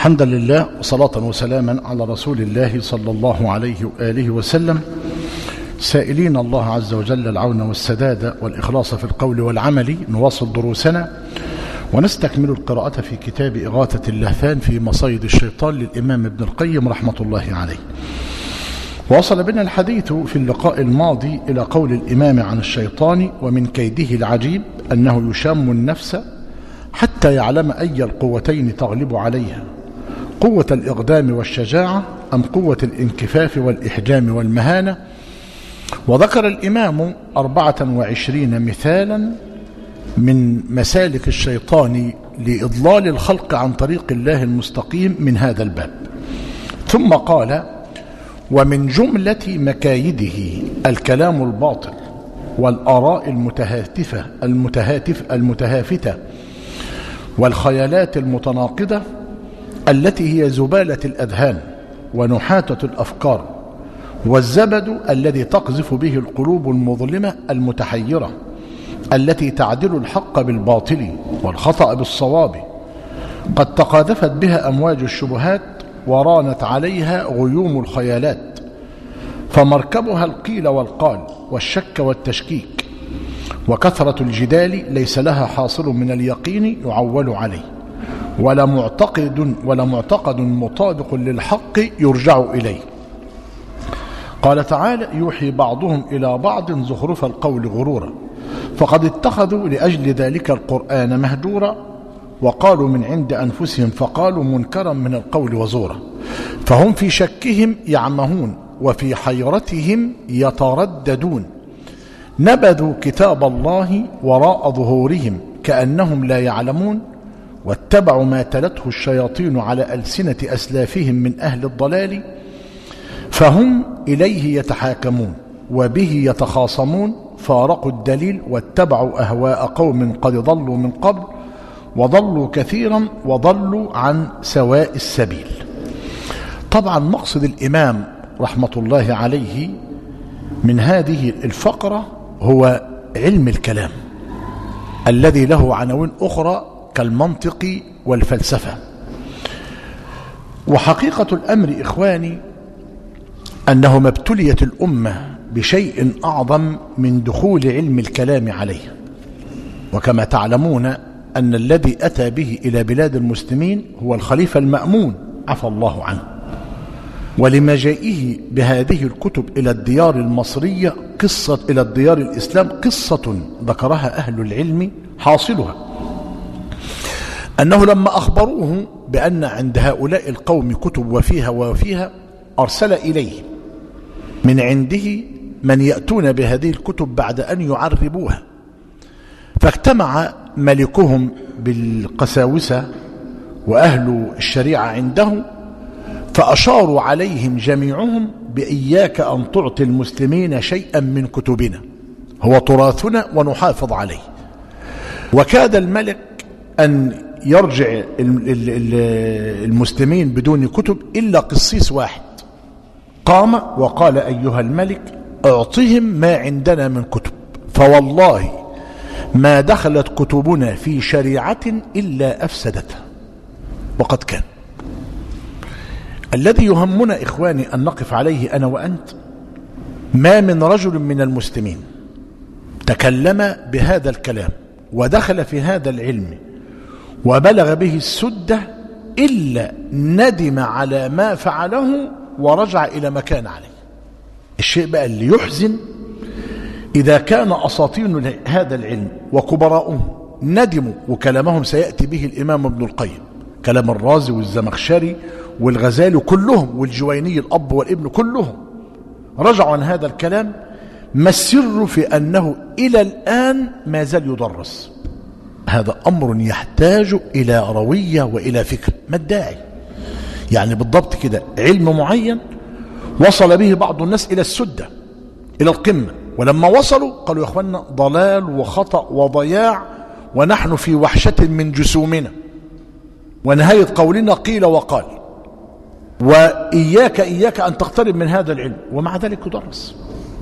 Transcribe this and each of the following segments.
الحمد لله وصلاة وسلاما على رسول الله صلى الله عليه وآله وسلم سائلين الله عز وجل العون والسداد والإخلاص في القول والعمل نواصل دروسنا ونستكمل القراءة في كتاب إغاثة اللهفان في مصايد الشيطان للإمام ابن القيم رحمة الله عليه وصل بنا الحديث في اللقاء الماضي إلى قول الإمام عن الشيطان ومن كيده العجيب أنه يشام النفس حتى يعلم أي القوتين تغلب عليها قوة الإقدام والشجاعة أم قوة الانكفاف والإحجام والمهانة وذكر الإمام أربعة وعشرين مثالا من مسالك الشيطان لإضلال الخلق عن طريق الله المستقيم من هذا الباب ثم قال ومن جملة مكايده الكلام الباطل والآراء المتهاتفة المتهاتف المتهافتة والخيالات المتناقضة التي هي زبالة الأذهان ونحاتة الأفكار والزبد الذي تقذف به القلوب المظلمة المتحيرة التي تعدل الحق بالباطل والخطأ بالصواب قد تقاذفت بها أمواج الشبهات ورانت عليها غيوم الخيالات فمركبها القيل والقال والشك والتشكيك وكثرة الجدال ليس لها حاصل من اليقين يعول عليه ولا معتقد ولا معتقد مطابق للحق يرجع إليه قال تعالى يوحي بعضهم إلى بعض زخرف القول غرورا فقد اتخذوا لأجل ذلك القرآن مهجورا وقالوا من عند أنفسهم فقالوا منكرا من القول وزورا فهم في شكهم يعمهون وفي حيرتهم يترددون نبذوا كتاب الله وراء ظهورهم كأنهم لا يعلمون واتبعوا ما تلته الشياطين على ألسنة أسلافهم من أهل الضلال فهم إليه يتحاكمون وبه يتخاصمون فارقوا الدليل واتبعوا أهواء قوم قد ضلوا من قبل وضلوا كثيرا وضلوا عن سواء السبيل طبعا مقصد الإمام رحمة الله عليه من هذه الفقرة هو علم الكلام الذي له عناوين أخرى كالمنطق والفلسفة وحقيقة الأمر إخواني أنه ما ابتليت الأمة بشيء أعظم من دخول علم الكلام عليه وكما تعلمون أن الذي أتى به إلى بلاد المسلمين هو الخليفة المأمون عفى الله عنه ولمجيئه بهذه الكتب إلى الديار المصرية قصة إلى الديار الإسلام قصة ذكرها أهل العلم حاصلها أنه لما أخبروه بأن عند هؤلاء القوم كتب وفيها وفيها أرسل إليه من عنده من يأتون بهذه الكتب بعد أن يعربوها فاجتمع ملكهم بالقساوسة وأهل الشريعة عنده فأشاروا عليهم جميعهم بإياك أن تعطي المسلمين شيئا من كتبنا هو تراثنا ونحافظ عليه وكاد الملك أن يرجع المسلمين بدون كتب إلا قصيص واحد قام وقال أيها الملك اعطهم ما عندنا من كتب فوالله ما دخلت كتبنا في شريعة إلا أفسدتها وقد كان الذي يهمنا إخواني أن نقف عليه أنا وأنت ما من رجل من المسلمين تكلم بهذا الكلام ودخل في هذا العلم وبلغ به السدة إلا ندم على ما فعله ورجع إلى ما كان عليه الشيء بقى اللي يحزن إذا كان أساطين هذا العلم وكبراؤه ندموا وكلامهم سيأتي به الإمام ابن القيم كلام الرازي والزمخشري والغزالي كلهم والجويني الأب والابن كلهم رجعوا عن هذا الكلام ما السر في أنه إلى الآن ما زال يدرس هذا أمر يحتاج إلى روية وإلى فكر ما الداعي يعني بالضبط كده علم معين وصل به بعض الناس إلى السدة إلى القمة ولما وصلوا قالوا يا أخوانا ضلال وخطأ وضياع ونحن في وحشة من جسومنا ونهاية قولنا قيل وقال وإياك إياك أن تقترب من هذا العلم ومع ذلك يدرس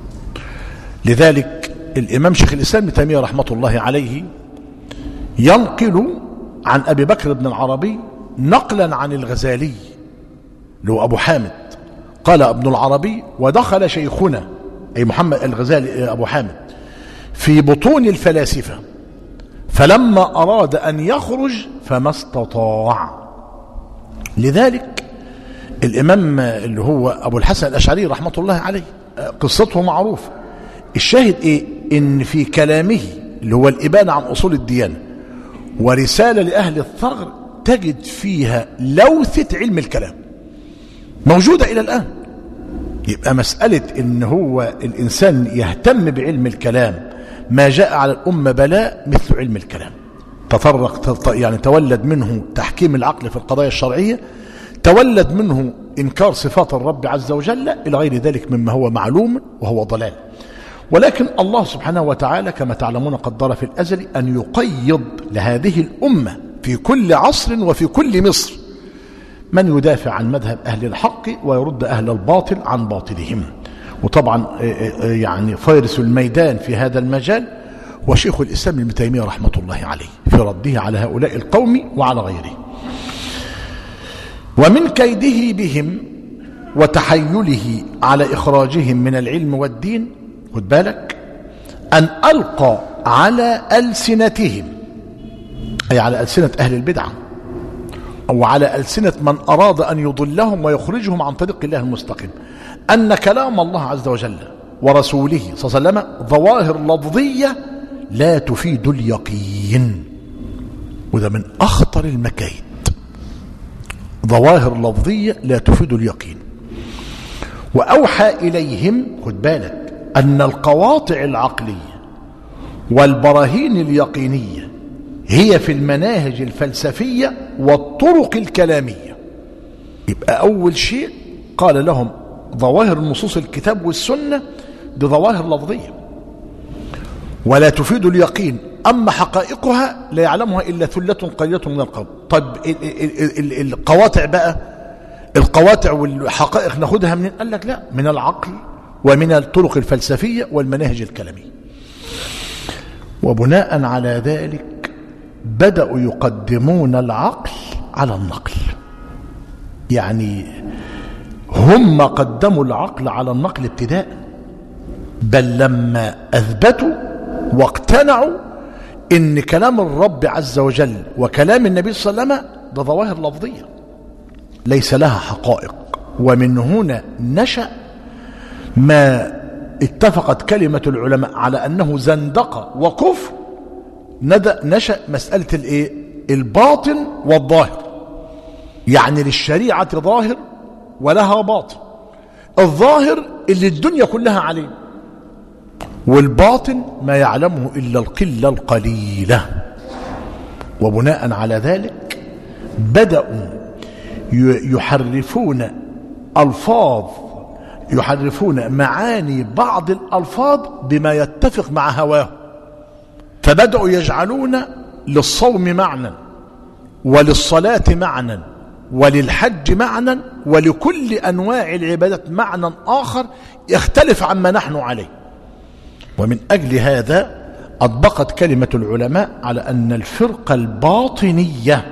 لذلك الإمام شيخ الإسلام ابن تيمية رحمة الله عليه ينقل عن أبي بكر بن العربي نقلا عن الغزالي اللي هو أبو حامد قال ابن العربي ودخل شيخنا أي محمد الغزالي أبو حامد في بطون الفلاسفة فلما أراد أن يخرج فما استطاع لذلك الإمام اللي هو أبو الحسن الأشعري رحمة الله عليه قصته معروفة الشاهد إيه إن في كلامه اللي هو الإبانة عن أصول الديانة ورسالة لأهل الثغر تجد فيها لوثة علم الكلام موجودة إلى الآن يبقى مسألة إن هو الإنسان يهتم بعلم الكلام ما جاء على الأمة بلاء مثل علم الكلام تطرق يعني تولد منه تحكيم العقل في القضايا الشرعية تولد منه إنكار صفات الرب عز وجل إلى غير ذلك مما هو معلوم وهو ضلال ولكن الله سبحانه وتعالى كما تعلمون قدر في الأزل أن يقيض لهذه الأمة في كل عصر وفي كل مصر من يدافع عن مذهب أهل الحق ويرد أهل الباطل عن باطلهم وطبعا يعني فيرس الميدان في هذا المجال وشيخ الإسلام ابن تيمية رحمة الله عليه في رده على هؤلاء القوم وعلى غيره ومن كيده بهم وتحيله على إخراجهم من العلم والدين خد بالك أن ألقى على ألسنتهم أي على ألسنة أهل البدعة أو على ألسنة من أراد أن يضلهم ويخرجهم عن طريق الله المستقيم أن كلام الله عز وجل ورسوله صلى الله عليه وسلم ظواهر لفظية لا تفيد اليقين وده من أخطر المكايد ظواهر لفظية لا تفيد اليقين وأوحى إليهم خد بالك أن القواطع العقلية والبراهين اليقينية هي في المناهج الفلسفية والطرق الكلامية يبقى أول شيء قال لهم ظواهر نصوص الكتاب والسنة دي ظواهر لفظية ولا تفيد اليقين أما حقائقها لا يعلمها إلا ثلة قليلة من القوم طيب القواطع بقى القواطع والحقائق ناخدها منين قال لك لا من العقل ومن الطرق الفلسفية والمناهج الكلامية وبناء على ذلك بدأوا يقدمون العقل على النقل يعني هم قدموا العقل على النقل ابتداء بل لما أثبتوا واقتنعوا ان كلام الرب عز وجل وكلام النبي صلى الله عليه وسلم ده ظواهر لفظية ليس لها حقائق ومن هنا نشأ ما اتفقت كلمة العلماء على أنه زندقة وكفر نشأ مسألة الايه الباطن والظاهر يعني للشريعة ظاهر ولها باطن الظاهر اللي الدنيا كلها عليه والباطن ما يعلمه إلا القلة القليلة وبناء على ذلك بدأوا يحرفون ألفاظ يحرفون معاني بعض الألفاظ بما يتفق مع هواه فبدأوا يجعلون للصوم معنى وللصلاة معنى وللحج معنى ولكل أنواع العبادات معنى آخر يختلف عما نحن عليه ومن أجل هذا أطبقت كلمة العلماء على أن الفرقة الباطنية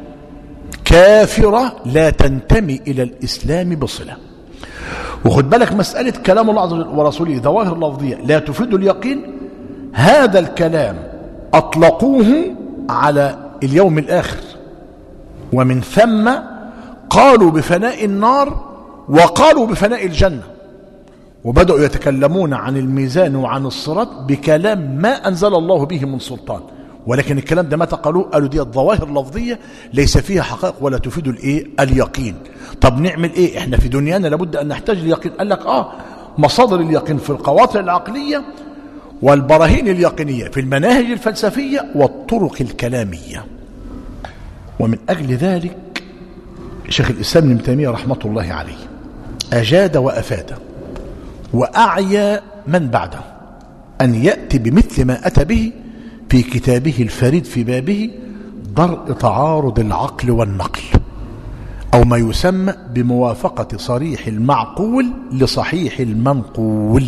كافرة لا تنتمي إلى الإسلام بصلة وخد بالك مسألة كلام الله عز وجل ورسوله ظواهر لفظية لا تفيد اليقين هذا الكلام أطلقوه على اليوم الآخر ومن ثم قالوا بفناء النار وقالوا بفناء الجنة وبدأوا يتكلمون عن الميزان وعن الصراط بكلام ما أنزل الله به من سلطان ولكن الكلام ده متى قالوه قالوا دي الظواهر لفظية ليس فيها حقائق ولا تفيد الايه اليقين طب نعمل ايه احنا في دنيانا لابد ان نحتاج اليقين قال لك اه مصادر اليقين في القواطع العقلية والبراهين اليقينية في المناهج الفلسفية والطرق الكلامية ومن أجل ذلك شيخ الإسلام ابن تيمية رحمة الله عليه أجاد وأفاد وأعيا من بعده أن يأتي بمثل ما أتى به في كتابه الفريد في بابه درء تعارض العقل والنقل أو ما يسمى بموافقة صريح المعقول لصحيح المنقول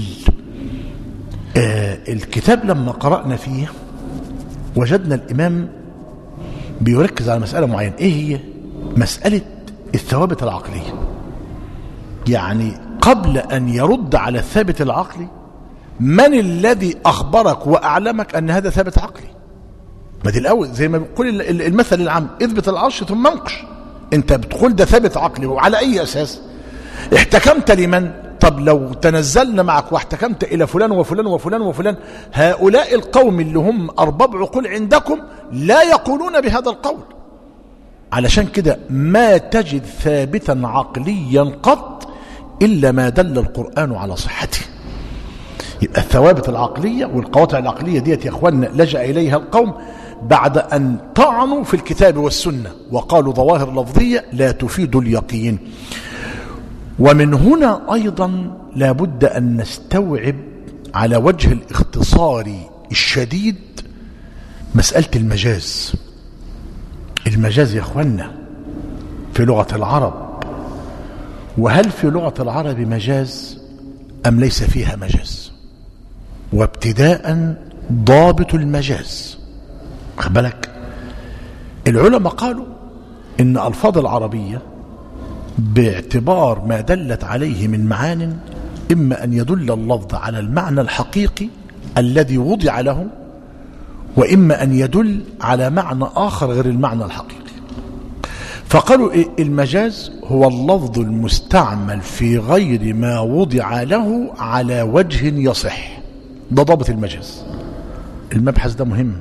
آه الكتاب لما قرأنا فيه وجدنا الإمام بيركز على مسألة معينة إيه هي مسألة الثوابت العقلية يعني قبل أن يرد على الثابت العقلي من الذي أخبرك وأعلمك أن هذا ثابت عقلي ما دي الأول زي ما بيقول المثل العام اثبت العرش ثم انقش انت بتقول ده ثابت عقلي وعلى أي أساس احتكمت لمن طب لو تنزلنا معك واحتكمت إلى فلان وفلان وفلان وفلان هؤلاء القوم اللي هم أرباب عقول عندكم لا يقولون بهذا القول علشان كده ما تجد ثابتا عقليا قط إلا ما دل القرآن على صحته يبقى الثوابت العقلية والقواطع العقلية ديت يا أخوانا لجأ إليها القوم بعد أن طعنوا في الكتاب والسنة وقالوا ظواهر لفظية لا تفيد اليقين ومن هنا أيضا لابد أن نستوعب على وجه الاختصار الشديد مسألة المجاز المجاز يا أخوانا في لغة العرب وهل في لغة العرب مجاز أم ليس فيها مجاز وابتداء ضابط المجاز بالك العلماء قالوا إن ألفاظ العربية باعتبار ما دلت عليه من معان إما أن يدل اللفظ على المعنى الحقيقي الذي وضع له وإما أن يدل على معنى آخر غير المعنى الحقيقي فقالوا إيه المجاز هو اللفظ المستعمل في غير ما وضع له على وجه يصح ده ضابط المجاز المبحث ده مهم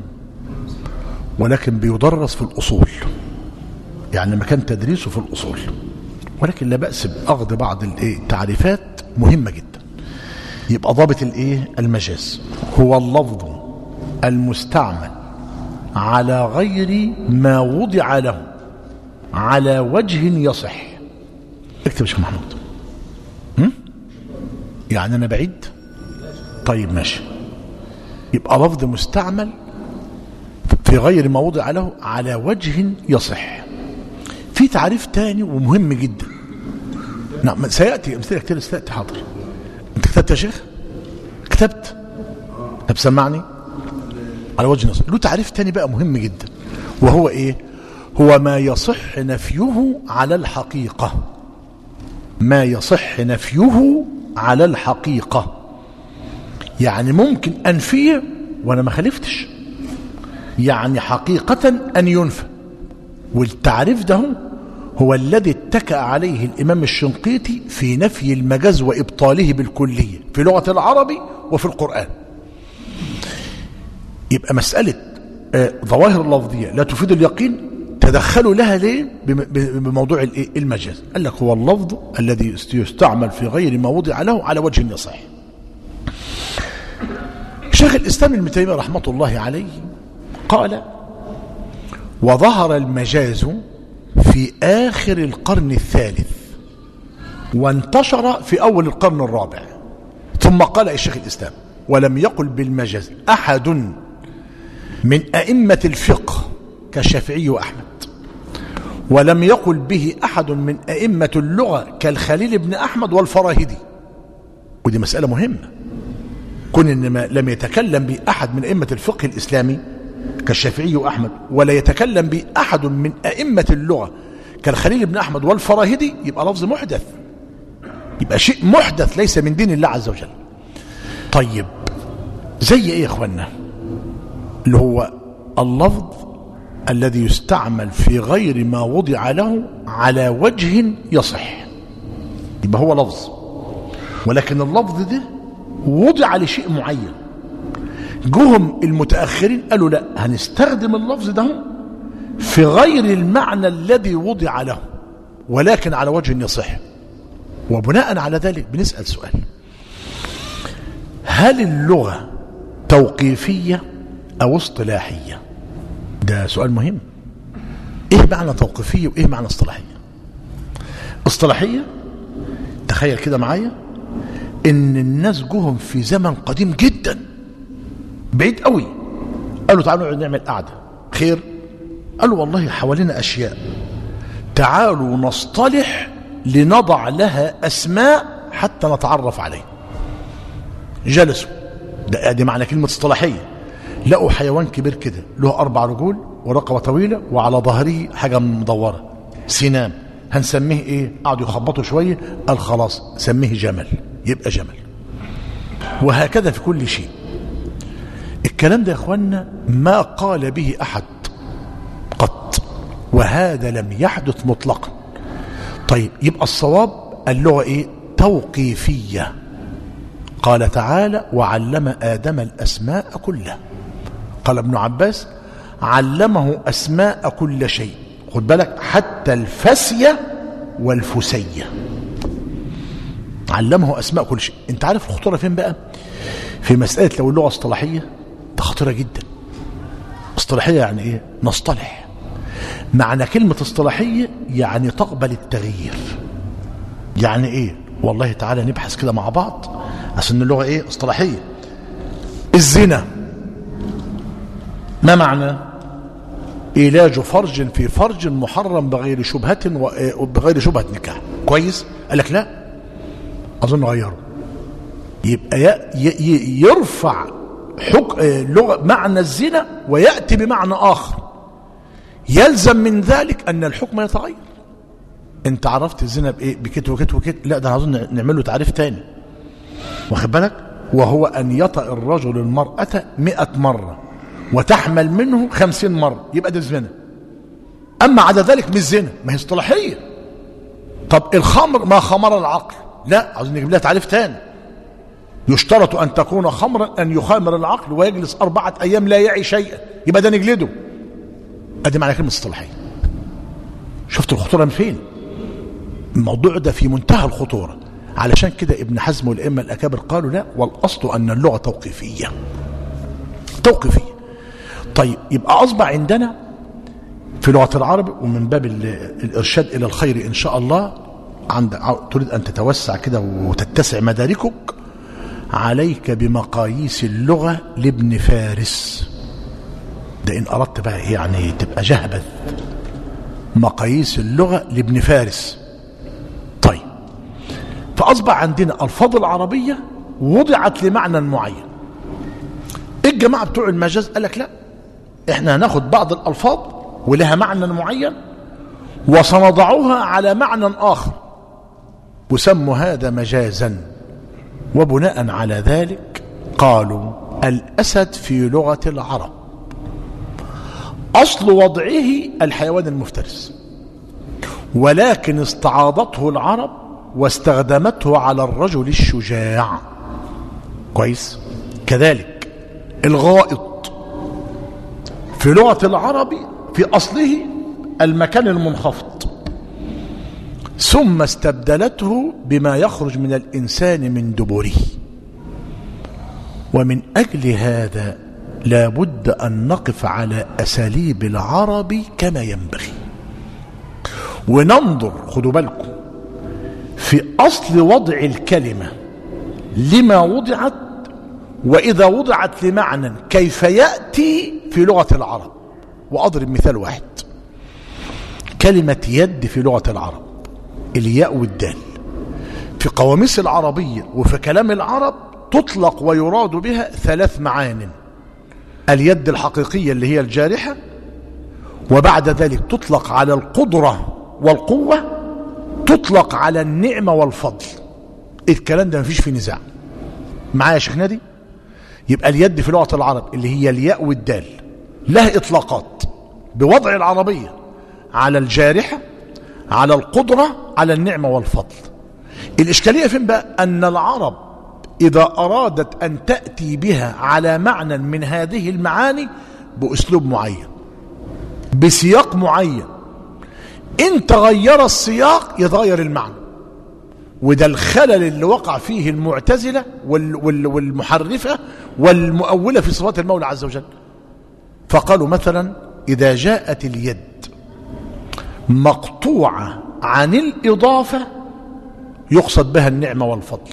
ولكن بيدرس في الأصول يعني مكان تدريسه في الأصول ولكن لا بأس بأخذ بعض التعريفات مهمة جدا يبقى ضابط الايه المجاز هو اللفظ المستعمل على غير ما وضع له على وجه يصح اكتب يا شيخ محمود هم؟ يعني انا بعيد طيب ماشي يبقى لفظ مستعمل في غير ما وضع له على وجه يصح في تعريف تاني ومهم جدا نعم سيأتي أمثلة كتير ستأتي حاضر أنت كتبت يا شيخ كتبت طب سمعني على وجه نصر له تعريف تاني بقى مهم جدا وهو ايه هو ما يصح نفيه على الحقيقة ما يصح نفيه على الحقيقة يعني ممكن أنفيه وأنا ما خالفتش يعني حقيقة أن ينفى والتعريف ده هو الذي اتكأ عليه الإمام الشنقيطي في نفي المجاز وإبطاله بالكلية في لغة العربي وفي القرآن يبقى مسألة ظواهر اللفظية لا تفيد اليقين تدخلوا لها ليه بموضوع المجاز قال لك هو اللفظ الذي يستعمل في غير ما وضع له على وجه يصح شيخ الإسلام ابن تيمية رحمة الله عليه قال وظهر المجاز في آخر القرن الثالث وانتشر في أول القرن الرابع ثم قال الشيخ الإسلام ولم يقل بالمجاز أحد من أئمة الفقه كالشافعي وأحمد ولم يقل به أحد من أئمة اللغة كالخليل بن أحمد والفراهدي ودي مسألة مهمة كن إن لم يتكلم به أحد من أئمة الفقه الإسلامي كالشافعي وأحمد ولا يتكلم به أحد من أئمة اللغة كالخليل بن أحمد والفراهدي يبقى لفظ محدث يبقى شيء محدث ليس من دين الله عز وجل طيب زي ايه يا اخوانا اللي هو اللفظ الذي يستعمل في غير ما وضع له على وجه يصح يبقى هو لفظ ولكن اللفظ ده وضع لشيء معين جهم المتأخرين قالوا لا هنستخدم اللفظ ده في غير المعنى الذي وضع له ولكن على وجه يصح وبناء على ذلك بنسأل سؤال هل اللغة توقيفية أو اصطلاحية ده سؤال مهم ايه معنى توقيفية وايه معنى اصطلاحية اصطلاحية تخيل كده معايا ان الناس جهم في زمن قديم جدا بعيد قوي قالوا تعالوا نقعد نعمل قعدة خير قالوا والله حوالينا اشياء تعالوا نصطلح لنضع لها اسماء حتى نتعرف عليه جلسوا ده دي معنى كلمة اصطلاحية لقوا حيوان كبير كده له أربع رجول ورقبة طويلة وعلى ظهره حاجة مدورة سنام هنسميه ايه قعدوا يخبطوا شوية قال خلاص سميه جمل يبقى جمل وهكذا في كل شيء الكلام ده يا اخوانا ما قال به احد قط وهذا لم يحدث مطلقا طيب يبقى الصواب اللغة ايه توقيفية قال تعالى وعلم آدم الأسماء كلها قال ابن عباس علمه أسماء كل شيء خد بالك حتى الفسية والفسية علمه أسماء كل شيء انت عارف الخطورة فين بقى في مسألة لو اللغة اصطلاحية ده خطيرة جدا اصطلاحية يعني ايه نصطلح معنى كلمة اصطلاحية يعني تقبل التغيير يعني ايه والله تعالى نبحث كده مع بعض عشان اللغة ايه اصطلاحية الزنا ما معنى علاج فرج في فرج محرم بغير شبهة وبغير شبهة نكاح كويس قال لك لا اظن غيره يبقى يرفع حك... لغة معنى الزنا ويأتي بمعنى آخر يلزم من ذلك أن الحكم يتغير انت عرفت الزنا بايه بكت وكت وكت لا ده اظن نعمل له تعريف تاني واخد بالك وهو ان يطأ الرجل المرأة مئة مرة وتحمل منه خمسين مرة يبقى ده الزنا اما عدا ذلك مش زنا ما هي اصطلاحية طب الخمر ما خمر العقل لا عاوزين نجيب لها تعريف تاني يشترط ان تكون خمرا ان يخامر العقل ويجلس اربعة ايام لا يعي شيئا يبقى ده نجلده ادي معنى كلمة اصطلاحية شفت الخطورة من فين الموضوع ده في منتهى الخطورة علشان كده ابن حزم والأئمة الأكابر قالوا لا والأصل أن اللغة توقيفية توقيفية طيب يبقى أصبح عندنا في لغة العرب ومن باب الإرشاد إلى الخير إن شاء الله عند تريد أن تتوسع كده وتتسع مداركك عليك بمقاييس اللغة لابن فارس ده إن أردت بقى يعني تبقى جهبذ مقاييس اللغة لابن فارس طيب فأصبح عندنا ألفاظ العربية وضعت لمعنى معين الجماعة بتوع المجاز قال لك لا احنا هناخد بعض الألفاظ ولها معنى معين وسنضعها على معنى آخر وسموا هذا مجازا وبناء على ذلك قالوا الأسد في لغة العرب أصل وضعه الحيوان المفترس ولكن استعاضته العرب واستخدمته على الرجل الشجاع كويس كذلك الغائط في لغة العرب في أصله المكان المنخفض ثم استبدلته بما يخرج من الإنسان من دبره ومن أجل هذا لا بد أن نقف على أساليب العرب كما ينبغي وننظر خدوا بالكم في أصل وضع الكلمة لما وضعت وإذا وضعت لمعنى كيف يأتي في لغة العرب وأضرب مثال واحد كلمة يد في لغة العرب الياء والدال في قواميس العربية وفي كلام العرب تطلق ويراد بها ثلاث معان اليد الحقيقية اللي هي الجارحة وبعد ذلك تطلق على القدرة والقوة تطلق على النعمة والفضل الكلام ده مفيش فيه نزاع معايا يا شيخ نادي يبقى اليد في لغة العرب اللي هي الياء والدال لها إطلاقات بوضع العربية على الجارحة على القدرة على النعمة والفضل الإشكالية فين بقى أن العرب إذا أرادت أن تأتي بها على معنى من هذه المعاني بأسلوب معين بسياق معين إن تغير السياق يتغير المعنى وده الخلل اللي وقع فيه المعتزلة وال وال والمحرفة والمؤولة في صفات المولى عز وجل فقالوا مثلا إذا جاءت اليد مقطوعة عن الإضافة يقصد بها النعمة والفضل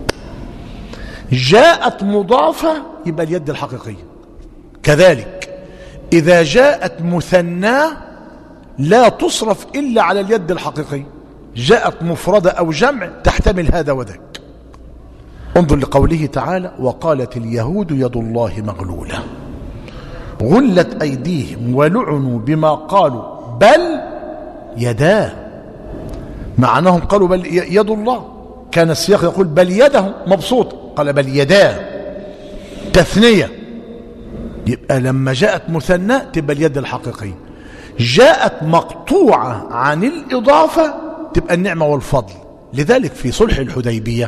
جاءت مضافة يبقى اليد الحقيقية كذلك إذا جاءت مثناه لا تصرف إلا على اليد الحقيقية جاءت مفردة أو جمع تحتمل هذا وذاك انظر لقوله تعالى وقالت اليهود يد الله مغلولة غلت أيديهم ولعنوا بما قالوا بل يداه مع أنهم قالوا بل يد الله كان السياق يقول بل يده مبسوط قال بل يداه تثنية يبقى لما جاءت مثنى تبقى اليد الحقيقية جاءت مقطوعة عن الإضافة تبقى النعمة والفضل لذلك في صلح الحديبية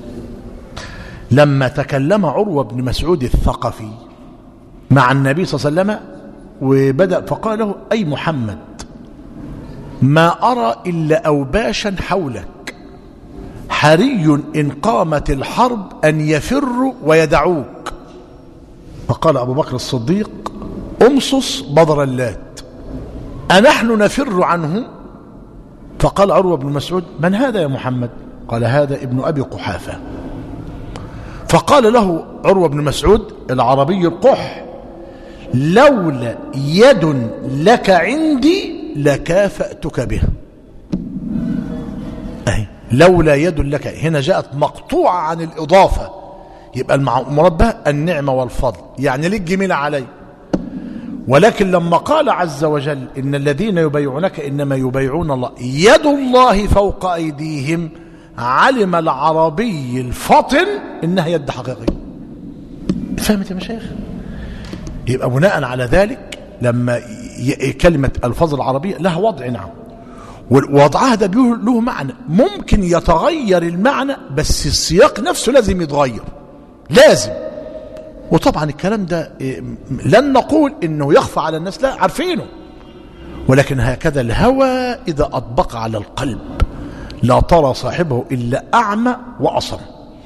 لما تكلم عروة بن مسعود الثقفي مع النبي صلى الله عليه وسلم وبدأ فقال له أي محمد ما أرى إلا أوباشا حولك حري إن قامت الحرب أن يفروا ويدعوك فقال أبو بكر الصديق أمصص بضر اللات أنحن نفر عنه فقال عروة بن مسعود من هذا يا محمد قال هذا ابن أبي قحافة فقال له عروة بن مسعود العربي القح لولا يد لك عندي لكافأتك بها أهي لولا يد لك هنا جاءت مقطوعة عن الإضافة يبقى المراد بها النعمة والفضل يعني ليك جميل علي ولكن لما قال عز وجل إن الذين يبيعونك إنما يبيعون الله يد الله فوق أيديهم علم العربي الفطن إنها يد حقيقية فهمت يا مشايخ يبقى بناء على ذلك لما كلمة الفاظ العربية لها وضع نعم ووضعها ده له معنى ممكن يتغير المعنى بس السياق نفسه لازم يتغير لازم وطبعا الكلام ده لن نقول انه يخفى على الناس لا عارفينه ولكن هكذا الهوى اذا اطبق على القلب لا ترى صاحبه الا اعمى واصم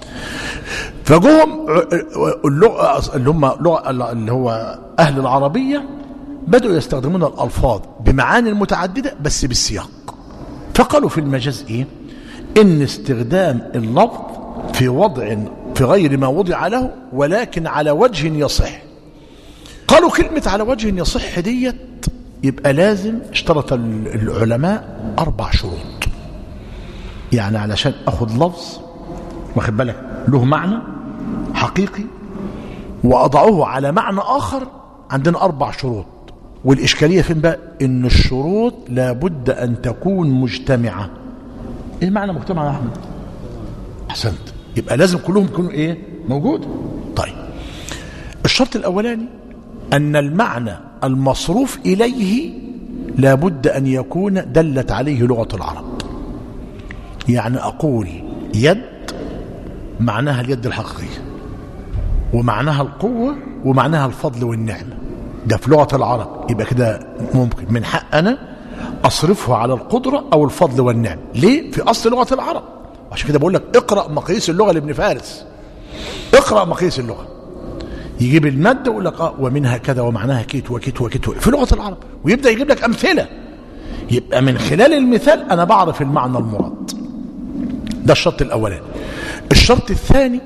فجوهم اللغه اللي هم اللي هو اهل العربيه بدأوا يستخدمون الألفاظ بمعاني متعددة بس بالسياق فقالوا في المجاز إيه إن استخدام اللفظ في وضع في غير ما وضع له ولكن على وجه يصح قالوا كلمة على وجه يصح ديت يبقى لازم اشترط العلماء أربع شروط يعني علشان أخذ لفظ واخد بالك له معنى حقيقي وأضعه على معنى آخر عندنا أربع شروط والإشكالية فين بقى إن الشروط لابد أن تكون مجتمعة إيه معنى مجتمعة يا أحمد أحسنت يبقى لازم كلهم يكونوا إيه موجود طيب الشرط الأولاني أن المعنى المصروف إليه لابد أن يكون دلت عليه لغة العرب يعني أقول يد معناها اليد الحقيقية ومعناها القوة ومعناها الفضل والنعمة ده في لغة العرب يبقى كده ممكن من حق أنا أصرفه على القدرة أو الفضل والنعم ليه؟ في أصل لغة العرب عشان كده بقول لك اقرأ مقاييس اللغة لابن فارس اقرأ مقاييس اللغة يجيب المادة ويقول لك اه ومنها كذا ومعناها كيت وكيت وكيت في لغة العرب ويبدأ يجيب لك أمثلة يبقى من خلال المثال أنا بعرف المعنى المراد ده الشرط الأولاني الشرط الثاني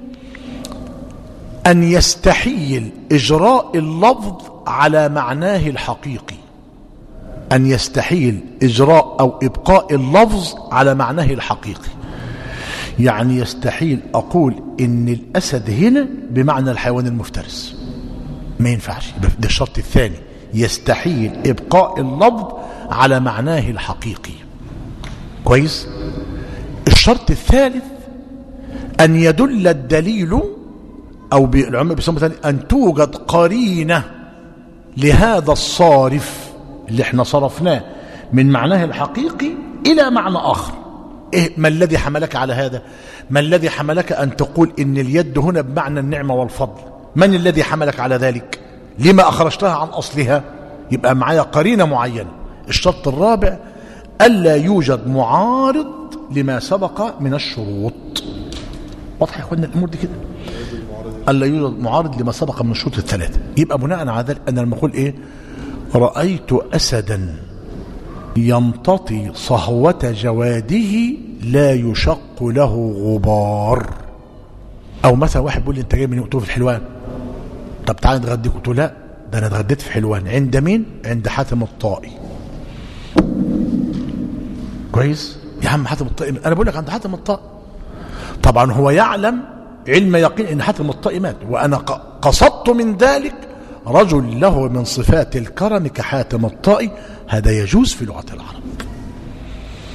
أن يستحيل إجراء اللفظ على معناه الحقيقي أن يستحيل إجراء أو إبقاء اللفظ على معناه الحقيقي يعني يستحيل أقول إن الأسد هنا بمعنى الحيوان المفترس ما ينفعش ده الشرط الثاني يستحيل إبقاء اللفظ على معناه الحقيقي كويس الشرط الثالث أن يدل الدليل أو العلماء بيسموا أن توجد قرينة لهذا الصارف اللي احنا صرفناه من معناه الحقيقي إلى معنى آخر إيه ما الذي حملك على هذا ما الذي حملك أن تقول إن اليد هنا بمعنى النعمة والفضل من الذي حملك على ذلك لما أخرجتها عن أصلها يبقى معايا قرينة معينة الشرط الرابع ألا يوجد معارض لما سبق من الشروط واضح يا اخوانا الامور دي كده الا يوجد معارض لما سبق من الشروط الثلاثه يبقى بناء على ذلك انا لما اقول ايه رايت اسدا يمتطي صهوه جواده لا يشق له غبار او مثلا واحد بيقول لي انت جاي من قلت له في الحلوان طب تعالى نتغديك قلت له لا ده انا اتغديت في حلوان عند مين عند حاتم الطائي كويس يا عم حاتم الطائي انا بقول لك عند حاتم الطائي طبعا هو يعلم علم يقين ان حاتم الطائي مات وانا قصدت من ذلك رجل له من صفات الكرم كحاتم الطائي هذا يجوز في لغه العرب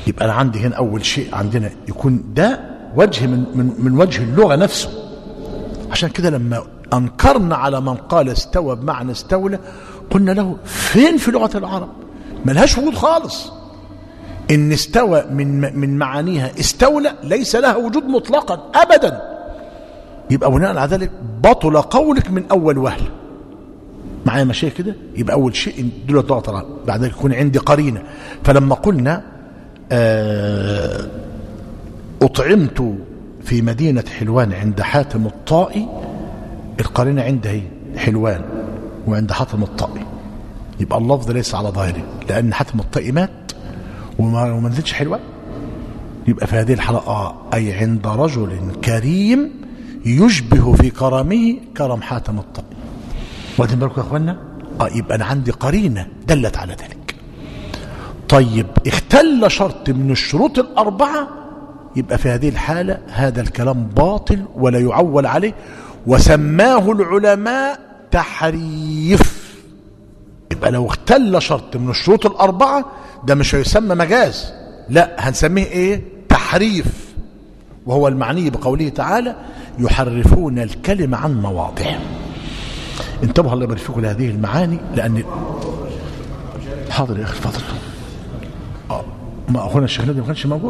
يبقى انا عندي هنا اول شيء عندنا يكون ده وجه من من من وجه اللغه نفسه عشان كده لما انكرنا على من قال استوى بمعنى استولى قلنا له فين في لغه العرب ملهاش وجود خالص ان استوى من من معانيها استولى ليس لها وجود مطلقا ابدا يبقى بناء على ذلك بطل قولك من اول وهله معايا ماشيه كده يبقى اول شيء دول ضغط بعد ذلك يكون عندي قرينه فلما قلنا آه اطعمت في مدينه حلوان عند حاتم الطائي القرينه عندها هي حلوان وعند حاتم الطائي يبقى اللفظ ليس على ظاهره لان حاتم الطائي مات وما نزلش حلوان يبقى في هذه الحالة آه أي عند رجل كريم يشبه في كرمه كرم حاتم الطائي واخدين بالكم يا اخوانا اه يبقى انا عندي قرينه دلت على ذلك طيب اختل شرط من الشروط الاربعه يبقى في هذه الحاله هذا الكلام باطل ولا يعول عليه وسماه العلماء تحريف يبقى لو اختل شرط من الشروط الاربعه ده مش هيسمى مجاز لا هنسميه ايه تحريف وهو المعني بقوله تعالى يحرفون الكلمه عن مواضعه انتبهوا الله يبارك فيكم لهذه المعاني لان حاضر يا اخي اتفضل اه ما اخونا الشيخ نادي ما كانش موجود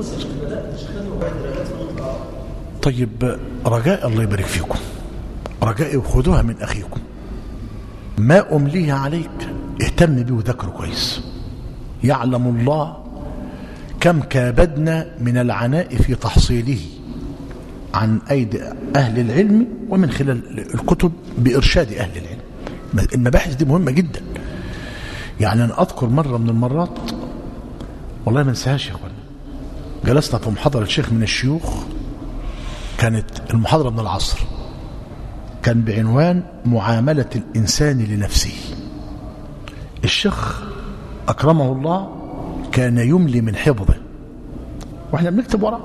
طيب رجاء الله يبارك فيكم رجائي وخذوها من اخيكم ما امليه عليك اهتم بيه وذاكره كويس يعلم الله كم كابدنا من العناء في تحصيله عن أيدي أهل العلم ومن خلال الكتب بإرشاد أهل العلم المباحث دي مهمة جدا يعني أنا أذكر مرة من المرات والله ما انساهاش يا أخوان جلسنا في محاضرة شيخ من الشيوخ كانت المحاضرة من العصر كان بعنوان معاملة الإنسان لنفسه الشيخ أكرمه الله كان يملي من حفظه واحنا بنكتب وراه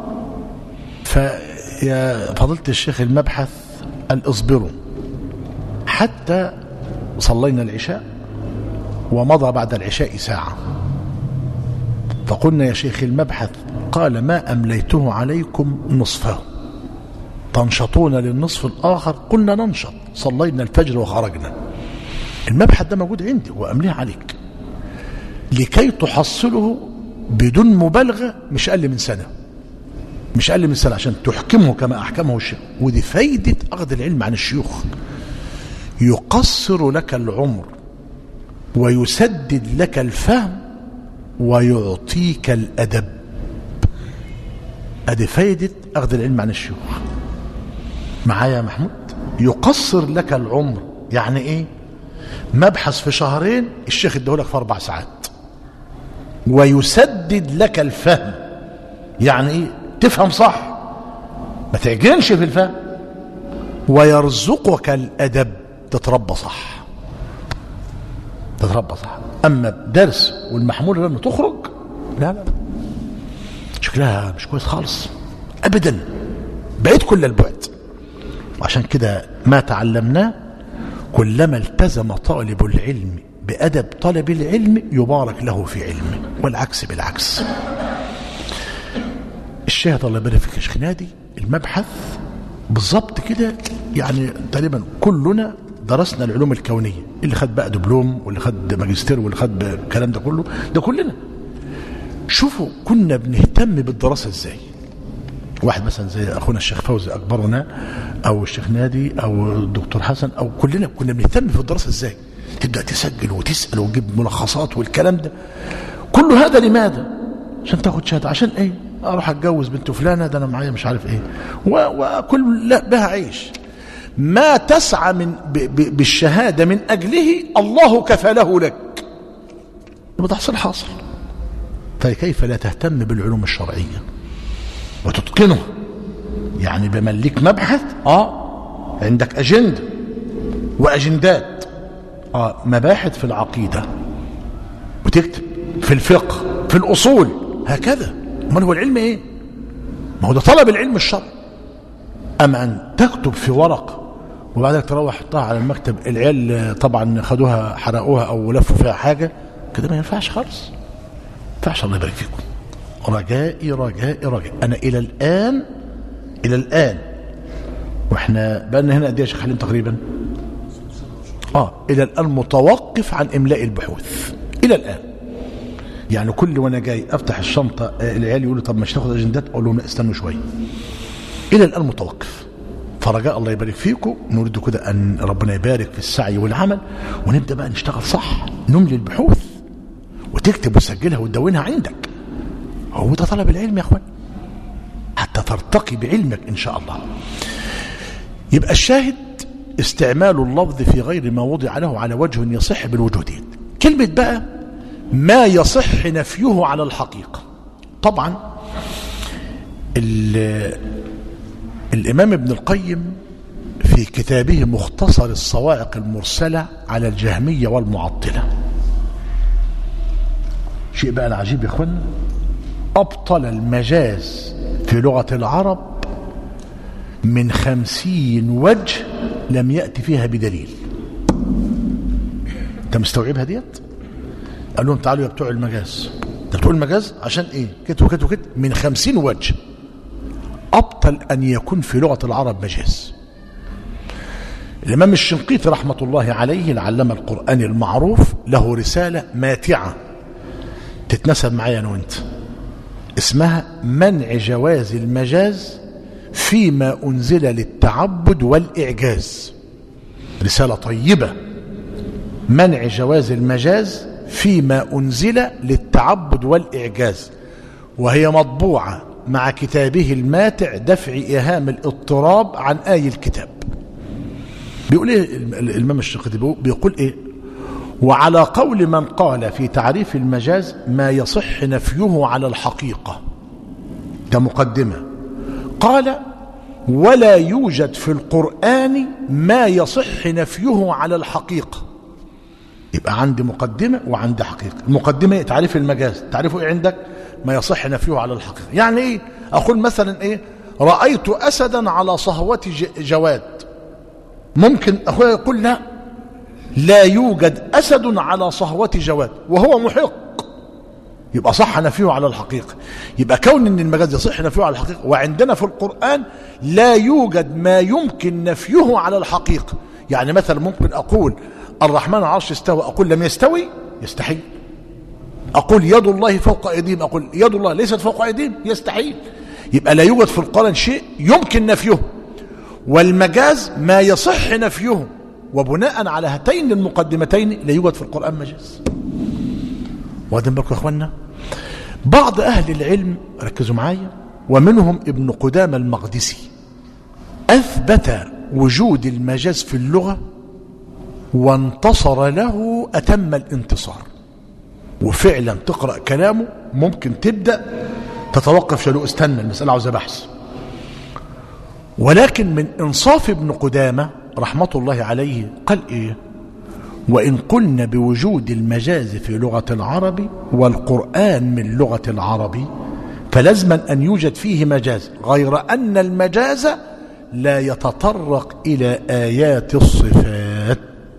فيا فضيلة الشيخ المبحث قال اصبروا حتى صلينا العشاء ومضى بعد العشاء ساعة فقلنا يا شيخ المبحث قال ما أمليته عليكم نصفه تنشطون للنصف الآخر قلنا ننشط صلينا الفجر وخرجنا المبحث ده موجود عندي وأمليه عليك لكي تحصله بدون مبالغة مش أقل من سنة مش أقل من سنة عشان تحكمه كما أحكمه الشيخ ودي فايدة أخذ العلم عن الشيوخ يقصر لك العمر ويسدد لك الفهم ويعطيك الأدب أدي فايدة أخذ العلم عن الشيوخ معايا يا محمود يقصر لك العمر يعني إيه مبحث في شهرين الشيخ ادهولك في أربع ساعات ويسدد لك الفهم يعني ايه تفهم صح ما تعجنش في الفهم ويرزقك الادب تتربى صح تتربى صح اما درس والمحمول لما تخرج لا لا شكلها مش كويس خالص ابدا بعيد كل البعد وعشان كده ما تعلمناه كلما التزم طالب العلم بأدب طلب العلم يبارك له في علمه والعكس بالعكس الشاهد الله يبارك فيك يا شيخ نادي المبحث بالظبط كده يعني تقريبا كلنا درسنا العلوم الكونية اللي خد بقى دبلوم واللي خد ماجستير واللي خد الكلام ده كله ده كلنا شوفوا كنا بنهتم بالدراسة ازاي واحد مثلا زي اخونا الشيخ فوزي اكبرنا او الشيخ نادي او الدكتور حسن او كلنا كنا بنهتم في الدراسة ازاي تبدأ تسجل وتسأل وتجيب ملخصات والكلام ده كل هذا لماذا عشان تاخد شهادة عشان ايه اروح اتجوز بنت فلانة ده انا معايا مش عارف ايه وكل لا بها عيش ما تسعى من ب ب بالشهادة من أجله الله كفله لك يبقى تحصل حاصل فكيف لا تهتم بالعلوم الشرعية وتتقنه يعني بملك مبحث اه عندك أجندة وأجندات آه مباحث في العقيدة وتكتب في الفقه في الأصول هكذا امال هو العلم ايه ما هو ده طلب العلم الشرعي أما أن تكتب في ورقة وبعدك تروح تحطها على المكتب العيال طبعا خدوها حرقوها أو لفوا فيها حاجة كده ما ينفعش خالص ما ينفعش الله يبارك فيكم رجائي رجائي رجائي أنا إلى الآن إلى الآن وإحنا بقالنا هنا قد إيه يا شيخ حليم تقريبا آه إلى الآن متوقف عن إملاء البحوث إلى الآن يعني كل وانا جاي افتح الشنطه العيال يقولوا طب مش ناخد اجندات اقول لهم لا استنوا شويه الى الان متوقف فرجاء الله يبارك فيكم نريد كده ان ربنا يبارك في السعي والعمل ونبدا بقى نشتغل صح نملي البحوث وتكتب وتسجلها وتدونها عندك هو ده طلب العلم يا اخوان حتى ترتقي بعلمك ان شاء الله يبقى الشاهد استعمال اللفظ في غير ما وضع له على وجه يصح بالوجودين كلمه بقى ما يصح نفيه على الحقيقة طبعا الإمام ابن القيم في كتابه مختصر الصواعق المرسلة على الجهمية والمعطلة شيء بقى العجيب يا اخوانا أبطل المجاز في لغة العرب من خمسين وجه لم يأتي فيها بدليل انت مستوعبها ديت قال لهم تعالوا يا بتوع المجاز انت بتوع المجاز عشان ايه كت وكت وكت من خمسين وجه ابطل ان يكون في لغه العرب مجاز الامام الشنقيطي رحمه الله عليه العلامه القراني المعروف له رساله ماتعه تتنسب معايا انا وانت اسمها منع جواز المجاز فيما انزل للتعبد والاعجاز رساله طيبه منع جواز المجاز فيما أنزل للتعبد والإعجاز وهي مطبوعة مع كتابه الماتع دفع إيهام الاضطراب عن آي الكتاب بيقول إيه الإمام الشقيطي بيقول إيه وعلى قول من قال في تعريف المجاز ما يصح نفيه على الحقيقة كمقدمة قال ولا يوجد في القرآن ما يصح نفيه على الحقيقة يبقى عندي مقدمة وعندي حقيقة المقدمة ايه تعريف المجاز تعريفه ايه عندك ما يصح نفيه على الحقيقة يعني ايه اقول مثلا ايه رأيت اسدا على صهوة جواد ممكن اخويا يقول لا لا يوجد اسد على صهوة جواد وهو محق يبقى صح نفيه على الحقيقة يبقى كون ان المجاز يصح نفيه على الحقيقة وعندنا في القرآن لا يوجد ما يمكن نفيه على الحقيقة يعني مثلا ممكن اقول الرحمن العرش استوى أقول لم يستوي يستحيل أقول يد الله فوق أيديهم أقول يد الله ليست فوق أيديهم يستحيل يبقى لا يوجد في القرآن شيء يمكن نفيه والمجاز ما يصح نفيه وبناء على هاتين المقدمتين لا يوجد في القرآن مجاز واخدين بالكم يا اخوانا بعض أهل العلم ركزوا معايا ومنهم ابن قدامة المقدسي أثبت وجود المجاز في اللغة وانتصر له أتم الانتصار وفعلا تقرأ كلامه ممكن تبدأ تتوقف شلو استنى المسألة عاوزة بحث ولكن من إنصاف ابن قدامة رحمة الله عليه قال إيه وإن قلنا بوجود المجاز في لغة العرب والقرآن من لغة العرب فلزما أن يوجد فيه مجاز غير أن المجاز لا يتطرق إلى آيات الصفات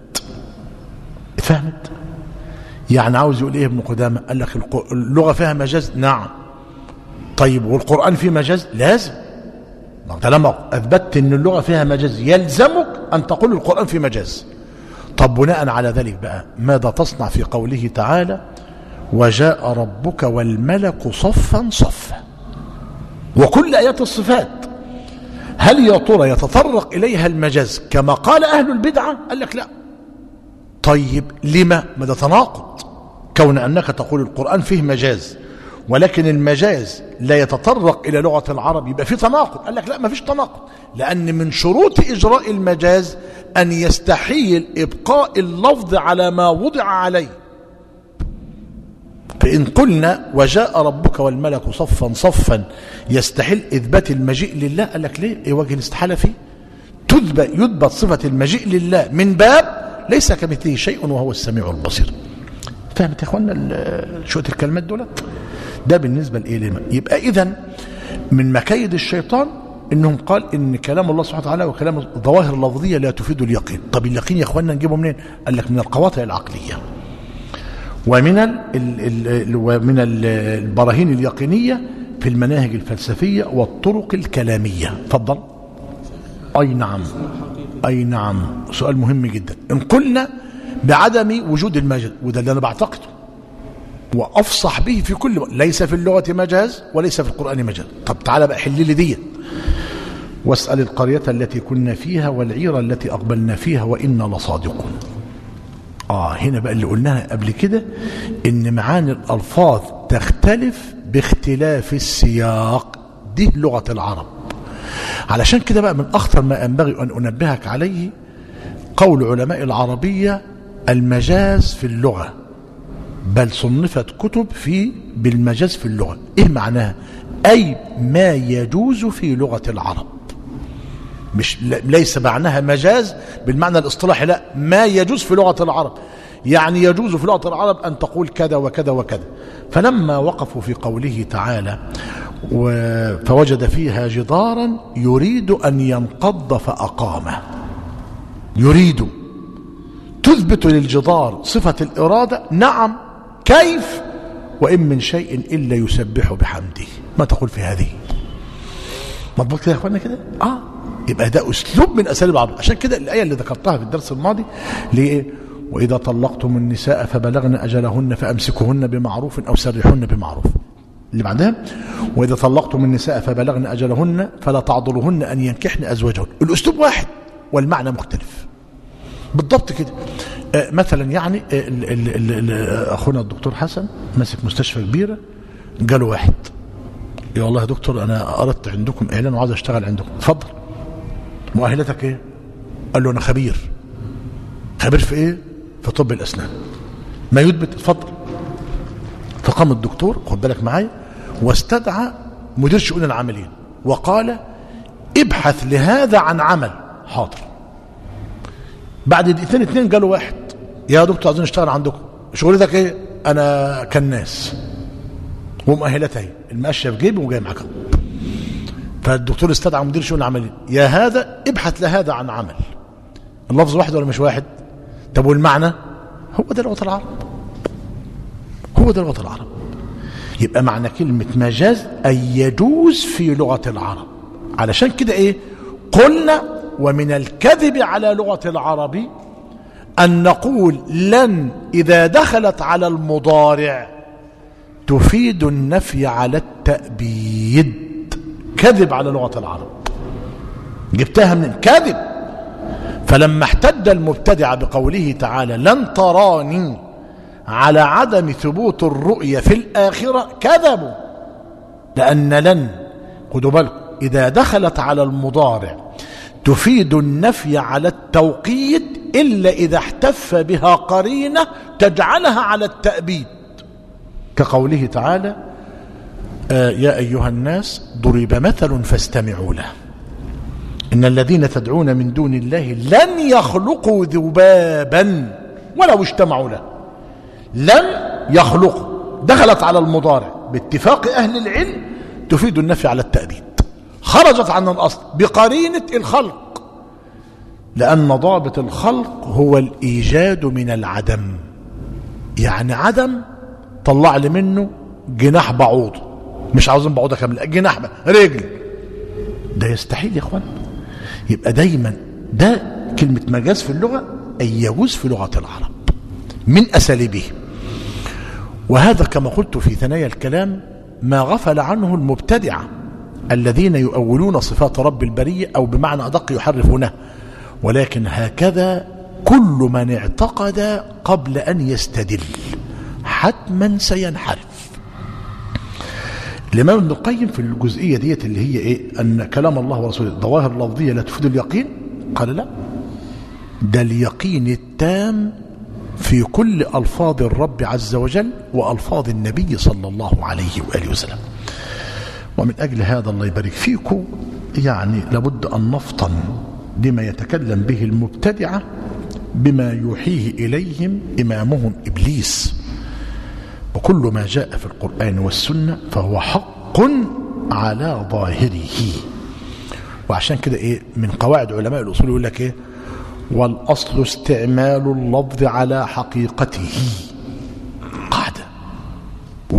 فهمت يعني عاوز يقول ايه ابن قدامه قال لك اللغه فيها مجاز نعم طيب والقران فيه مجاز لازم طالما اثبتت ان اللغه فيها مجاز يلزمك ان تقول القران فيه مجاز طب بناء على ذلك بقى ماذا تصنع في قوله تعالى وجاء ربك والملك صفا صفا وكل ايات الصفات هل يا ترى يتطرق اليها المجاز كما قال اهل البدعه قال لك لا طيب لما ما ده تناقض كون أنك تقول القرآن فيه مجاز ولكن المجاز لا يتطرق إلى لغة العرب يبقى فيه تناقض قال لك لا ما فيش تناقض لأن من شروط إجراء المجاز أن يستحيل إبقاء اللفظ على ما وضع عليه فإن قلنا وجاء ربك والملك صفا صفا يستحيل إثبات المجيء لله قال لك ليه إيه وجه الاستحالة فيه تثبت يثبت صفة المجيء لله من باب ليس كمثله شيء وهو السميع البصير فهمت يا اخوانا شويه الكلمات دولت ده بالنسبه لايه يبقى اذا من مكايد الشيطان انهم قال ان كلام الله سبحانه وتعالى وكلام الظواهر اللفظيه لا تفيد اليقين طب اليقين يا اخوانا نجيبه منين قال لك من القواطع العقليه ومن ال ال ال ومن البراهين اليقينية في المناهج الفلسفية والطرق الكلامية تفضل أي نعم أي نعم سؤال مهم جدا إن قلنا بعدم وجود المجاز وده اللي أنا بعتقده وأفصح به في كل ليس في اللغة مجاز وليس في القرآن مجاز طب تعالى بقى حل لي دي واسأل القرية التي كنا فيها والعيرة التي أقبلنا فيها وإنا لصادقون آه هنا بقى اللي قلناها قبل كده إن معاني الألفاظ تختلف باختلاف السياق دي لغة العرب علشان كده بقى من أخطر ما ينبغي أن أنبهك عليه قول علماء العربية المجاز في اللغة بل صنفت كتب في بالمجاز في اللغة إيه معناها أي ما يجوز في لغة العرب مش ليس معناها مجاز بالمعنى الاصطلاحي لا ما يجوز في لغة العرب يعني يجوز في لغة العرب أن تقول كذا وكذا وكذا فلما وقفوا في قوله تعالى فوجد فيها جدارا يريد أن ينقض فأقامه يريد تثبت للجدار صفة الإرادة نعم كيف وإن من شيء إلا يسبح بحمده ما تقول في هذه مضبوط كده يا اخوانا كده اه يبقى ده اسلوب من اساليب العرب عشان كده الايه اللي ذكرتها في الدرس الماضي ليه واذا طلقتم النساء فبلغن اجلهن فامسكوهن بمعروف او سرحوهن بمعروف اللي بعدها واذا طلقتم النساء فبلغن اجلهن فلا تعضلوهن ان ينكحن ازواجهن الاسلوب واحد والمعنى مختلف بالضبط كده آه مثلا يعني آه ال ال ال اخونا الدكتور حسن ماسك مستشفى كبيره جاله واحد يا والله يا دكتور انا اردت عندكم اعلان وعايز اشتغل عندكم اتفضل مؤهلاتك ايه قال له انا خبير خبير في ايه في طب الاسنان ما يثبت اتفضل فقام الدكتور خد بالك معايا واستدعى مدير شؤون العاملين وقال ابحث لهذا عن عمل حاضر بعد دقيقتين اتنين قالوا واحد يا دكتور عايزين نشتغل عندكم شغلتك ايه انا كناس ومؤهلاتها اهي الماشيه في جيبي وجاي معاك فالدكتور استدعى مدير شؤون العمليين يا هذا ابحث لهذا عن عمل اللفظ واحد ولا مش واحد طب والمعنى هو ده لغه العرب هو ده لغه العرب يبقى معنى كلمه مجاز اي يجوز في لغه العرب علشان كده ايه قلنا ومن الكذب على لغه العرب ان نقول لن اذا دخلت على المضارع تفيد النفي على التأبيد كذب على لغة العرب جبتها من كذب فلما احتج المبتدع بقوله تعالى لن تراني على عدم ثبوت الرؤية في الآخرة كذبوا لأن لن خدوا بالكم إذا دخلت على المضارع تفيد النفي على التوقيت إلا إذا احتف بها قرينة تجعلها على التأبيد كقوله تعالى آه يا أيها الناس ضرب مثل فاستمعوا له إن الذين تدعون من دون الله لن يخلقوا ذبابا ولو اجتمعوا له لن يخلقوا دخلت على المضارع باتفاق أهل العلم تفيد النفي على التأبيد خرجت عن الأصل بقرينة الخلق لأن ضابط الخلق هو الإيجاد من العدم يعني عدم طلع لي منه جناح بعوض مش عاوزين بعوضه كامله جناح رجل ده يستحيل يا اخوان يبقى دايما ده كلمه مجاز في اللغه اي يجوز في لغه العرب من اساليبه وهذا كما قلت في ثنايا الكلام ما غفل عنه المبتدعه الذين يؤولون صفات رب البريه او بمعنى ادق يحرفونه ولكن هكذا كل من اعتقد قبل ان يستدل حتما سينحرف الإمام ابن القيم في الجزئية ديت اللي هي إيه أن كلام الله ورسوله ظواهر لفظية لا تفيد اليقين قال لا ده اليقين التام في كل ألفاظ الرب عز وجل وألفاظ النبي صلى الله عليه وآله وسلم ومن أجل هذا الله يبارك فيكم يعني لابد أن نفطن لما يتكلم به المبتدعة بما يوحيه إليهم إمامهم إبليس وكل ما جاء في القرآن والسنة فهو حق على ظاهره وعشان كده ايه من قواعد علماء الأصول يقول لك ايه والأصل استعمال اللفظ على حقيقته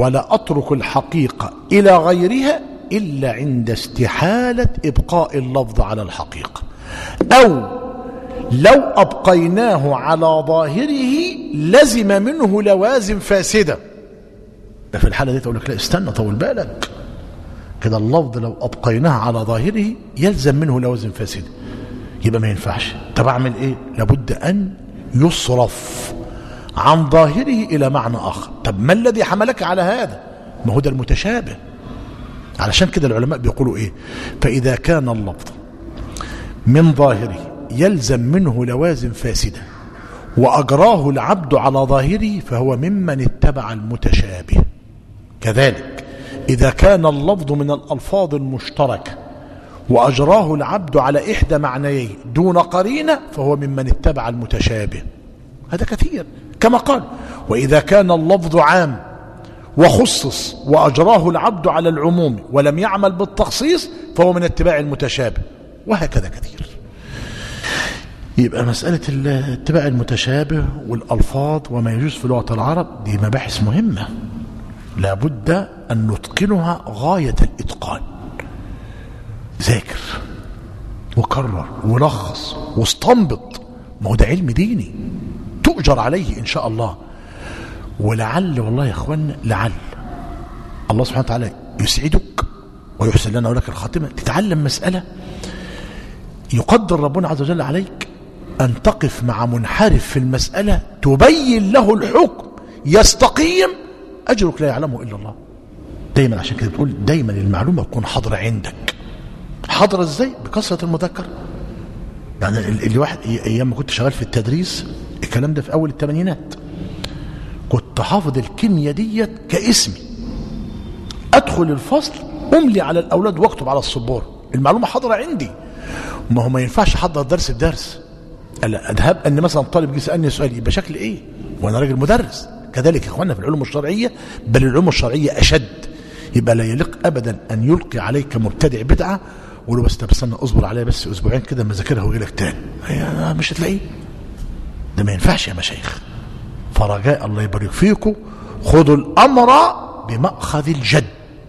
ولا أترك الحقيقة إلى غيرها إلا عند استحالة إبقاء اللفظ على الحقيقة أو لو أبقيناه على ظاهره لزم منه لوازم فاسدة ده في الحالة دي تقول لك لا استنى طول بالك كده اللفظ لو أبقيناه على ظاهره يلزم منه لوازم فاسدة يبقى ما ينفعش طب أعمل إيه لابد أن يصرف عن ظاهره إلى معنى آخر طب ما الذي حملك على هذا ما هو ده المتشابه علشان كده العلماء بيقولوا إيه فإذا كان اللفظ من ظاهره يلزم منه لوازم فاسدة وأجراه العبد على ظاهره فهو ممن اتبع المتشابه كذلك إذا كان اللفظ من الألفاظ المشتركة وأجراه العبد على إحدى معنييه دون قرينة فهو ممن اتبع المتشابه هذا كثير كما قال وإذا كان اللفظ عام وخصص وأجراه العبد على العموم ولم يعمل بالتخصيص فهو من اتباع المتشابه وهكذا كثير يبقى مسألة اتباع المتشابه والألفاظ وما يجوز في لغة العرب دي مباحث مهمة لابد أن نتقنها غاية الإتقان ذاكر وكرر ولخص واستنبط ما هو ده علم ديني تؤجر عليه إن شاء الله ولعل والله يا اخوانا لعل الله سبحانه وتعالى يسعدك ويحسن لنا ولك الخاتمة تتعلم مسألة يقدر ربنا عز وجل عليك أن تقف مع منحرف في المسألة تبين له الحكم يستقيم أجرك لا يعلمه إلا الله دايما عشان كده بتقول دايما المعلومة تكون حاضرة عندك حاضرة ازاي بكثرة المذكر يعني اللي واحد ايام ما كنت شغال في التدريس الكلام ده في اول الثمانينات كنت حافظ الكيمياء ديت كاسمي ادخل الفصل املي على الاولاد واكتب على السبوره المعلومه حاضره عندي ما هو ما ينفعش احضر درس بدرس اذهب ان مثلا طالب يجي يسالني سؤال يبقى شكل ايه وانا راجل مدرس كذلك يا اخواننا في العلوم الشرعيه بل العلوم الشرعيه اشد يبقى لا يليق ابدا ان يلقي عليك مبتدع بدعه وله بس طب استنى اصبر عليها بس اسبوعين كده ما ذاكرها ويجي لك تاني هي مش هتلاقيه ده ما ينفعش يا مشايخ فرجاء الله يبارك فيكم خذوا الامر بماخذ الجد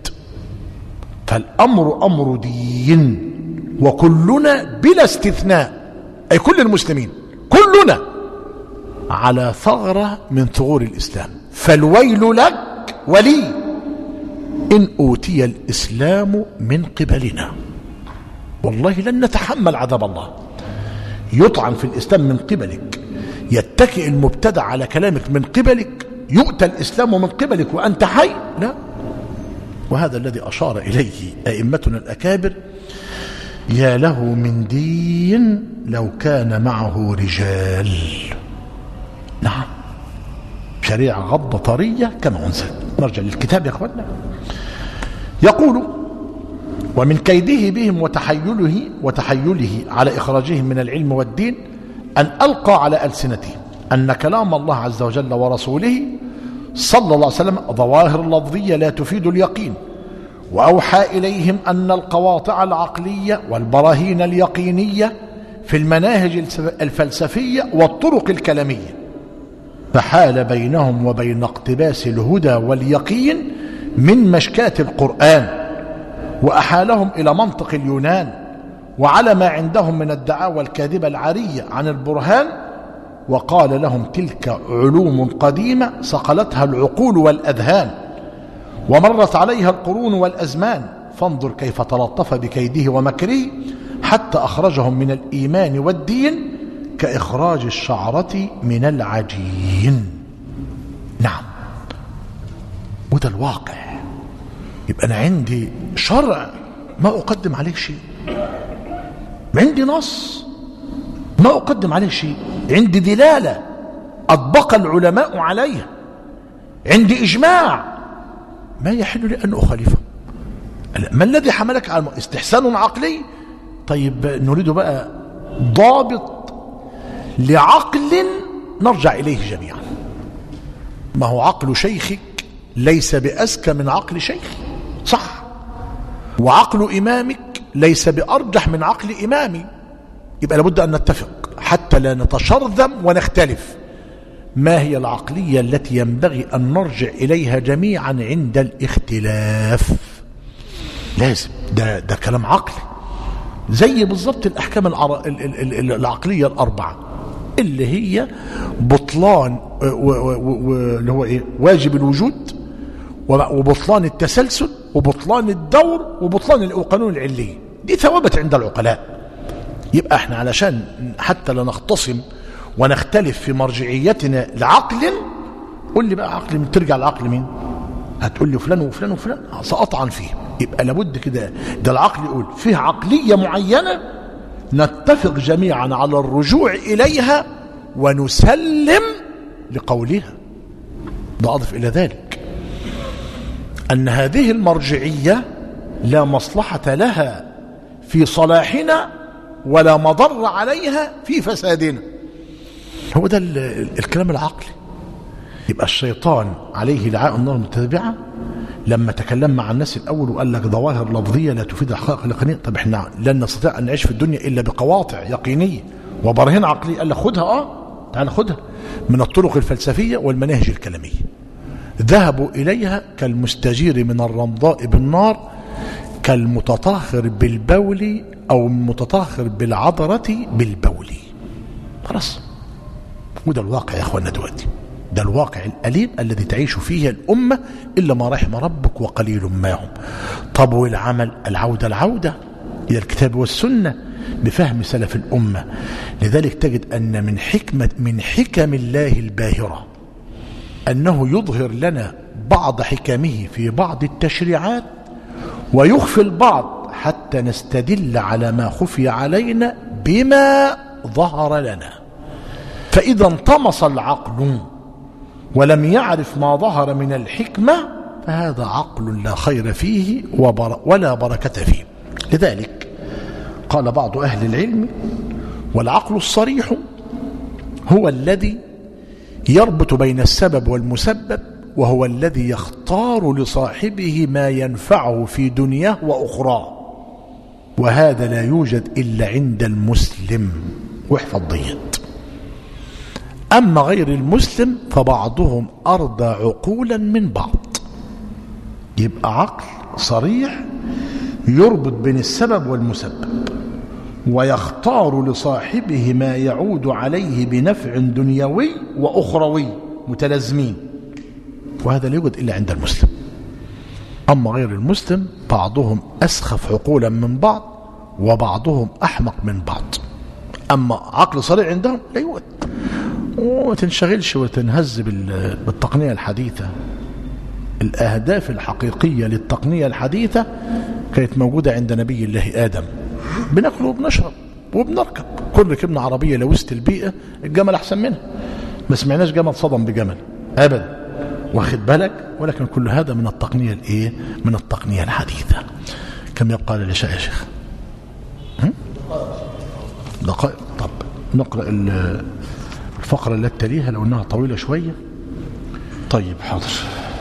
فالامر امر دين وكلنا بلا استثناء اي كل المسلمين كلنا على ثغره من ثغور الاسلام فالويل لك ولي ان اوتي الاسلام من قبلنا والله لن نتحمل عذاب الله يطعن في الإسلام من قبلك يتكئ المبتدع على كلامك من قبلك يؤتى الإسلام من قبلك وأنت حي لا وهذا الذي أشار إليه أئمتنا الأكابر يا له من دين لو كان معه رجال نعم شريعة غضة طرية كما أنزل نرجع للكتاب يا أخوانا يقول ومن كيده بهم وتحيله وتحيله على إخراجهم من العلم والدين أن ألقى على ألسنتهم أن كلام الله عز وجل ورسوله صلى الله عليه وسلم ظواهر لفظية لا تفيد اليقين وأوحى إليهم أن القواطع العقلية والبراهين اليقينية في المناهج الفلسفية والطرق الكلامية فحال بينهم وبين اقتباس الهدى واليقين من مشكاة القرآن وأحالهم إلى منطق اليونان وعلى ما عندهم من الدعاوى الكاذبة العارية عن البرهان وقال لهم تلك علوم قديمة صقلتها العقول والأذهان ومرت عليها القرون والأزمان فانظر كيف تلطف بكيده ومكره حتى أخرجهم من الإيمان والدين كإخراج الشعرة من العجين نعم وده الواقع يبقى أنا عندي شرع ما أقدم عليه شيء عندي نص ما أقدم عليه شيء عندي دلالة أطبق العلماء عليها عندي إجماع ما يحل لي أن أخالفه ما الذي حملك على استحسان عقلي طيب نريد بقى ضابط لعقل نرجع إليه جميعا ما هو عقل شيخك ليس بأذكى من عقل شيخي صح وعقل إمامك ليس بأرجح من عقل إمامي يبقى لابد أن نتفق حتى لا نتشرذم ونختلف ما هي العقلية التي ينبغي أن نرجع إليها جميعا عند الاختلاف لازم ده, ده كلام عقلي زي بالضبط الأحكام العر... ال- ال- ال- العقلية الأربعة اللي هي بطلان و- و- و- و- اللي هو إيه واجب الوجود وبطلان التسلسل وبطلان الدور وبطلان القانون العلي دي ثوابت عند العقلاء يبقى احنا علشان حتى لا نختصم ونختلف في مرجعيتنا لعقل قول لي بقى عقل من ترجع لعقل مين هتقول لي فلان وفلان وفلان سأطعن فيه يبقى لابد كده ده العقل يقول فيه عقلية معينة نتفق جميعا على الرجوع إليها ونسلم لقولها ده أضف إلى ذلك أن هذه المرجعية لا مصلحة لها في صلاحنا ولا مضر عليها في فسادنا هو ده ال- الكلام العقلي يبقى الشيطان عليه لعاء النار المتتبعة لما تكلم مع الناس الأول وقال لك ظواهر لفظية لا تفيد الحقائق اليقينية طب احنا لن نستطيع أن نعيش في الدنيا إلا بقواطع يقينية وبرهين عقلية قال لك خدها اه تعال خدها من الطرق الفلسفية والمناهج الكلامية ذهبوا إليها كالمستجير من الرمضاء بالنار كالمتطهر بالبول أو المتطهر بالعذرة بالبول خلاص وده الواقع يا اخوانا دلوقتي ده الواقع الأليم الذي تعيش فيه الأمة إلا ما رحم ربك وقليل ما هم طب والعمل العودة العودة إلى الكتاب والسنة بفهم سلف الأمة لذلك تجد أن من حكمة من حكم الله الباهرة أنه يظهر لنا بعض حكمه في بعض التشريعات ويخفي البعض حتى نستدل على ما خفي علينا بما ظهر لنا فإذا انطمس العقل ولم يعرف ما ظهر من الحكمة فهذا عقل لا خير فيه وبر ولا بركة فيه لذلك قال بعض أهل العلم والعقل الصريح هو الذي يربط بين السبب والمسبب وهو الذي يختار لصاحبه ما ينفعه في دنياه وأخراه وهذا لا يوجد إلا عند المسلم واحفظ ضيت أما غير المسلم فبعضهم أرضى عقولا من بعض يبقى عقل صريح يربط بين السبب والمسبب ويختار لصاحبه ما يعود عليه بنفع دنيوي وأخروي متلازمين وهذا لا يوجد إلا عند المسلم أما غير المسلم بعضهم أسخف عقولا من بعض وبعضهم أحمق من بعض أما عقل صريح عندهم لا يوجد وما تنشغلش وتنهز بال- بالتقنية الحديثة الأهداف الحقيقية للتقنية الحديثة كانت موجودة عند نبي الله آدم بناكل وبنشرب وبنركب كل ركبنا عربية لوسط البيئة الجمل أحسن منها ما سمعناش جمل صدم بجمل أبدا واخد بالك ولكن كل هذا من التقنية الإيه من التقنية الحديثة كم يبقى للعشاء يا شيخ هم؟ دقائق طب نقرأ ال- الفقرة التي تليها لو أنها طويلة شوية طيب حاضر